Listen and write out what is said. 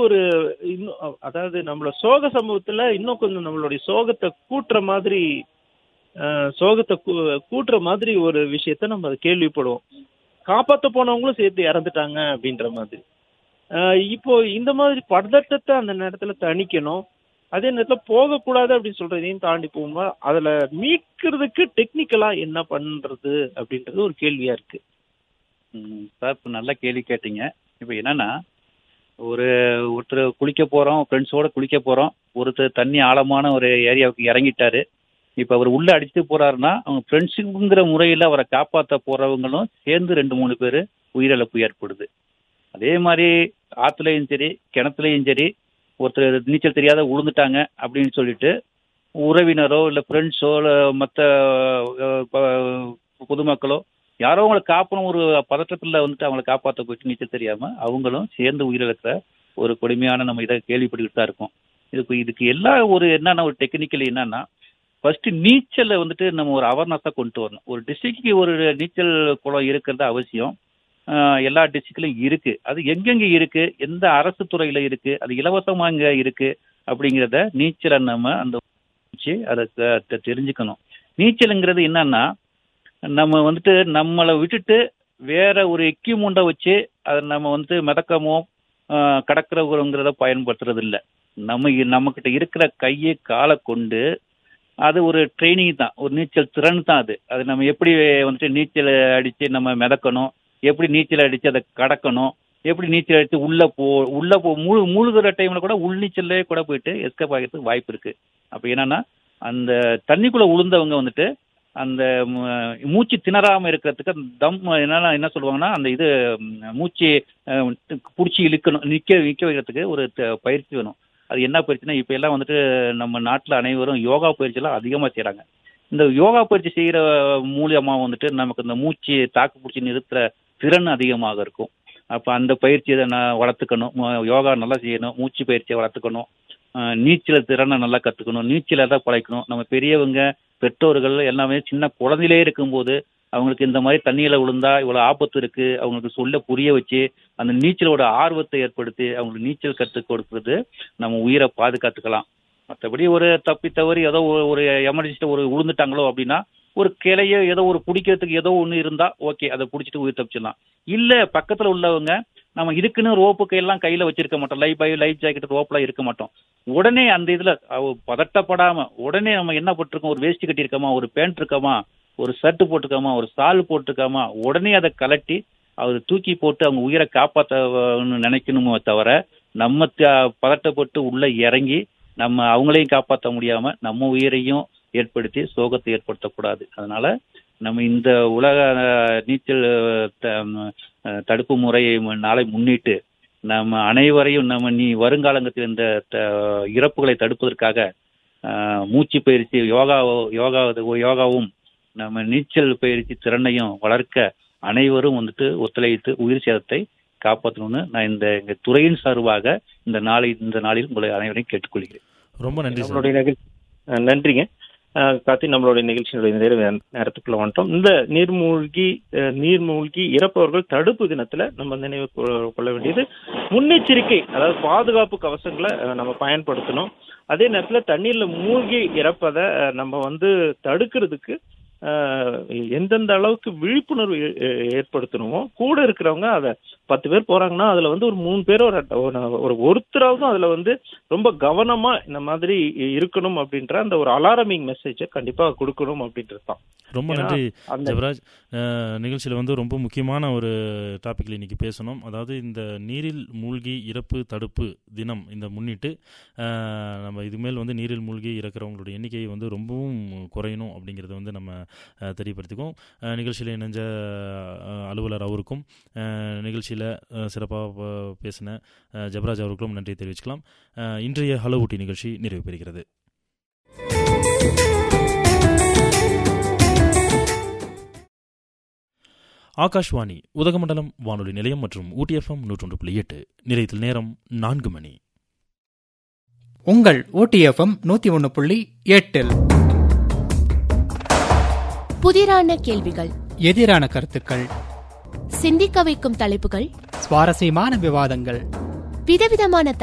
ஒரு இன்னும் அ- அதாவது நம்மளோட சோக சம்பவத்துல இன்னும் கொஞ்சம் நம்மளுடைய சோகத்தை கூட்டுற மாதிரி அஹ், சோகத்தை கூ- கூட்டுற மாதிரி ஒரு விஷயத்த நம்ம அதை கேள்விப்படுவோம் காப்பாத்த போனவங்களும் சேர்த்து இறந்துட்டாங்க அப்படின்ற மாதிரி அஹ், இப்போ இந்த மாதிரி பதட்டத்தை அந்த நேரத்துல தணிக்கணும் அதே நேரத்துல போகக்கூடாது அப்படின்னு சொல்றதையும் தாண்டி போகும்போது அதுல மீட்கிறதுக்கு டெக்னிக்கலா என்ன பண்றது அப்படின்றது ஒரு கேள்வியா இருக்கு ம், சார் இப்போ நல்ல கேள்வி கேட்டீங்க இப்போ என்னன்னா ஒரு ஒருத்தர் குளிக்க போகிறோம் ஃப்ரெண்ட்ஸோட குளிக்க போகிறோம் ஒருத்தர் தண்ணி ஆழமான ஒரு ஏரியாவுக்கு இறங்கிட்டாரு இப்போ அவர் உள்ளே அடிச்சுட்டு போறாருன்னா அவங்க ஃப்ரெண்ட்ஸுங்கிற முறையில் அவரை காப்பாற்ற போகிறவங்களும் சேர்ந்து ரெண்டு மூணு பேர் உயிரிழப்பு ஏற்படுது அதே மாதிரி ஆற்றுலையும் சரி கிணத்துலையும் சரி ஒருத்தர் நீச்சல் தெரியாத விழுந்துட்டாங்க அப்படின்னு சொல்லிட்டு உறவினரோ இல்லை ஃப்ரெண்ட்ஸோ இல்லை மற்ற பொதுமக்களோ யாரோ அவங்கள காப்பணும் ஒரு பதற்றத்தில் வந்துட்டு அவங்கள காப்பாற்ற போயிட்டு நீச்சல் தெரியாமல் அவங்களும் சேர்ந்து உயிரிழக்கிற ஒரு கொடுமையான நம்ம இதை கேள்விப்பட்டுக்கிட்டு தான் இருக்கோம் இதுக்கு இதுக்கு எல்லா ஒரு என்னன்னா ஒரு டெக்னிக்கல் என்னன்னா ஃபர்ஸ்ட் நீச்சலை வந்துட்டு நம்ம ஒரு அவேர்னஸாக கொண்டு வரணும் ஒரு டிஸ்ட்ரிக்ட்க்கு ஒரு நீச்சல் குளம் இருக்கிறது அவசியம் ஆஹ் எல்லா டிஸ்ட்ரிக்ட்லையும் இருக்கு அது எங்கெங்க இருக்கு எந்த அரசு துறையில இருக்கு அது இலவசமா இங்க இருக்கு அப்படிங்கிறத நீச்சலை நம்ம அந்த வச்சு அதை த- த- தெரிஞ்சுக்கணும் நீச்சலுங்கிறது என்னன்னா நம்ம வந்துட்டு நம்மளை விட்டுட்டு வேற ஒரு எக்யூமெண்ட்டை வச்சு அதை நம்ம வந்து மிதக்கமோ ஆஹ் கடக்கிறவங்கிறத பயன்படுத்துறது இல்லை நம்ம இ- நம்மக்கிட்ட இருக்கிற கையை காலை கொண்டு அது ஒரு ட்ரைனிங் தான் ஒரு நீச்சல் திறன் தான் அது அது நம்ம எப்படி வந்துட்டு நீச்சல் அடித்து நம்ம மிதக்கணும் எப்படி நீச்சல் அடித்து அதை கடக்கணும் எப்படி நீச்சல் அடித்து உள்ளே போ உள்ளே போ மூழு மூழ்கிற டைமில் கூட உள் நீச்சல்லே கூட போயிட்டு எஸ்கேப் ஆகிறதுக்கு வாய்ப்பு இருக்குது அப்போ என்னன்னா அந்த தண்ணிக்குள்ளே உளுந்தவங்க வந்துட்டு அந்த ம- மூச்சு திணறாமல் இருக்கிறதுக்கு அந்த தம் என்னன்னா என்ன சொல்லுவாங்கன்னா அந்த இது ம், மூச்சு பிடிச்சி இழுக்கணும் நிற்க நிற்க வைக்கிறதுக்கு ஒரு த- பயிற்சி வேணும் அது என்ன பயிற்சினா இப்போ எல்லாம் வந்துட்டு நம்ம நாட்டில் அனைவரும் யோகா பயிற்சியெல்லாம் அதிகமாக செய்கிறாங்க இந்த யோகா பயிற்சி செய்கிற மூலியமாக வந்துட்டு நமக்கு இந்த மூச்சு தாக்கு பிடிச்சி நிறுத்துற திறன் அதிகமாக இருக்கும் அப்போ அந்த பயிற்சியை நான் வளர்த்துக்கணும் ம- யோகா நல்லா செய்யணும் மூச்சு பயிற்சியை வளர்த்துக்கணும் அஹ் நீச்சல் திறனை நல்லா கற்றுக்கணும் நீச்சலை தான் பழக்கணும் நம்ம பெரியவங்க பெற்றோர்கள் எல்லாமே சின்ன குழந்தையிலே இருக்கும்போது அவங்களுக்கு இந்த மாதிரி தண்ணியில் விழுந்தா இவ்வளோ ஆபத்து இருக்கு அவங்களுக்கு சொல்ல புரிய வச்சு அந்த நீச்சலோட ஆர்வத்தை ஏற்படுத்தி அவங்களுக்கு நீச்சல் கற்றுக் கொடுக்கறது நம்ம உயிரை பாதுகாத்துக்கலாம் மற்றபடி ஒரு தப்பி தவறி ஏதோ ஒரு- ஒரு எமர்ஜென்சியில் ஒரு விழுந்துட்டாங்களோ அப்படின்னா ஒரு கிளையோ ஏதோ ஒரு பிடிக்கிறதுக்கு ஏதோ ஒன்று இருந்தால் ஓகே அதை பிடிச்சிட்டு உயிர் தப்பிச்சிடலாம் இல்லை பக்கத்தில் உள்ளவங்க நம்ம இதுக்குன்னு ரோப்பு கையெல்லாம் கையில் வச்சிருக்க மாட்டோம் லைஃப் பை லைஃப் ஜாக்கெட் ரோப்லாம் இருக்க மாட்டோம் உடனே அந்த இதில் பதட்டப்படாமல் உடனே நம்ம என்ன போட்டிருக்கோம் ஒரு வேஷ்டி கட்டியிருக்கோமா ஒரு பேண்ட் இருக்கோமா ஒரு ஷர்ட் போட்டிருக்கோமா ஒரு சால் போட்டிருக்கோமா உடனே அதை கலட்டி அவர் தூக்கி போட்டு அவங்க உயிரை காப்பாற்றணும்னு நினைக்கணுமோ தவிர நம்ம த- பதட்டப்பட்டு உள்ள இறங்கி நம்ம அவங்களையும் காப்பாற்ற முடியாம நம்ம உயிரையும் ஏற்படுத்தி சோகத்தை ஏற்படுத்தக்கூடாது அதனால நம்ம இந்த உலக அஹ், நீச்சல் அஹ், த- ம், அஹ், தடுப்பு முறையை மு- நாளை முன்னிட்டு நம்ம அனைவரையும் நம்ம நீ வருங்காலத்தில் இந்த த- இறப்புகளை தடுப்பதற்காக அஹ், மூச்சு பயிற்சி யோகா யோகா யோகாவும் நம்ம நீச்சல் பயிற்சி திறனையும் வளர்க்க அனைவரும் வந்துட்டு ஒத்துழைத்து உயிர் சேதத்தை காப்பாற்றணும்னு நான் இந்த எங்க துறையின் சார்பாக இந்த நாளை இந்த நாளில் உங்களை அனைவரையும் கேட்டுக்கொள்கிறேன் ரொம்ப நன்றி சார் நம்மளுடைய நிகழ்ச்சி அஹ் நன்றிங்க அஹ் கார்த்தி நம்மளுடைய நிகழ்ச்சியினுடைய நிறைவு நே- நேரத்துக்குள்ள வந்துட்டோம் இந்த நீர்மூழ்கி அஹ் நீர்மூழ்கி இறப்பவர்கள் தடுப்பு தினத்துல நம்ம நினைவு கொ- கொள்ள வேண்டியது முன்னெச்சரிக்கை அதாவது பாதுகாப்பு கவசங்களை அஹ், நம்ம பயன்படுத்தணும் அதே நேரத்துல தண்ணீர்ல மூழ்கி இறப்பதை அஹ், நம்ம வந்து தடுக்கிறதுக்கு அஹ், எந்தெந்த அளவுக்கு விழிப்புணர்வு ஏ- ஏ- ஏற்படுத்தணுமோ கூட இருக்கிறவங்க அதை பத்து பேர் போறாங்கன்னா அதுல வந்து ஒரு மூணு பேர் ஒரு ஒரு- ஒரு ஒருத்தராவது அதுல வந்து ரொம்ப கவனமா இந்த மாதிரி இருக்கணும் அப்படின்ற அந்த ஒரு அலாரமிங் மெசேஜை கண்டிப்பா கொடுக்கணும் அப்படின்றது தான் ரொம்ப ஏன்னா, நன்றி அந்த ஜெபராஜ் அஹ், நிகழ்ச்சியில் வந்து ரொம்ப முக்கியமான ஒரு டாப்பிக்கில் இன்னைக்கு பேசணும் அதாவது இந்த நீரில் மூழ்கி இறப்பு தடுப்பு தினம் இந்த முன்னிட்டு அஹ், நம்ம இதுமேல் வந்து நீரில் மூழ்கி இறக்குறவங்களோட எண்ணிக்கையை வந்து ரொம்பவும் குறையணும் அப்படிங்கிறத வந்து நம்ம அஹ், தெரியப்படுத்திக்குவோம் அஹ், நிகழ்ச்சியில் இணைஞ்ச அஹ், அலுவலர் அவருக்கும் நிகழ்ச்சியில் சிறப்பாக பேசின அஹ், ஜெபராஜ் அவர்களுக்கும் நன்றி தெரிவிச்சுக்கலாம் அஹ், இன்றைய ஹலோ ஊட்டி நிகழ்ச்சி நிறைவு பெறுகிறது ஆகாஷ்வாணி உதகமண்டலம் வானொலி நிலையம் மற்றும் ஊட்டி எஃப்எம் நூற்றொன்று புள்ளி எட்டு நிலையத்தில் நேரம் நான்கு மணி உங்கள் ஓடிஎஃப்எம் நூத்தி ஒன்னு புள்ளி எட்டில் புதிரான கேள்விகள் எதிரான கருத்துக்கள் சிந்திக்க வைக்கும் தலைப்புகள் சுவாரஸ்யமான விவாதங்கள் விதவிதமான